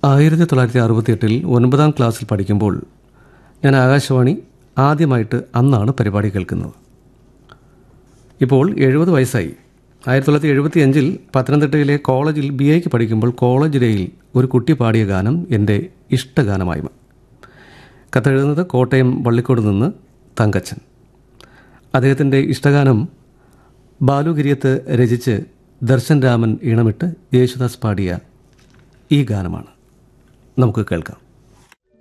ആയിരത്തി തൊള്ളായിരത്തി അറുപത്തിയെട്ടിൽ ഒൻപതാം ക്ലാസ്സിൽ പഠിക്കുമ്പോൾ ഞാൻ ആകാശവാണി ആദ്യമായിട്ട് അന്നാണ് പരിപാടി കേൾക്കുന്നത് ഇപ്പോൾ എഴുപത് വയസ്സായി ആയിരത്തി തൊള്ളായിരത്തി എഴുപത്തി അഞ്ചിൽ പത്തനംതിട്ടയിലെ കോളേജിൽ ബി എക്ക് പഠിക്കുമ്പോൾ കോളേജ് ഡേയിൽ ഒരു കുട്ടി പാടിയ ഗാനം എൻ്റെ ഇഷ്ടഗാനമായി മാറി. കത്തെഴുതുന്നത് കോട്ടയം വള്ളിക്കോട് നിന്ന് തങ്കച്ചൻ അദ്ദേഹത്തിൻ്റെ ഇഷ്ടഗാനം ബാലുഗിരിയത്ത് രചിച്ച് ദർശൻ രാമൻ ഈണമിട്ട് യേശുദാസ് പാടിയ ഈ ഗാനമാണ് നമുക്ക് കേൾക്കാം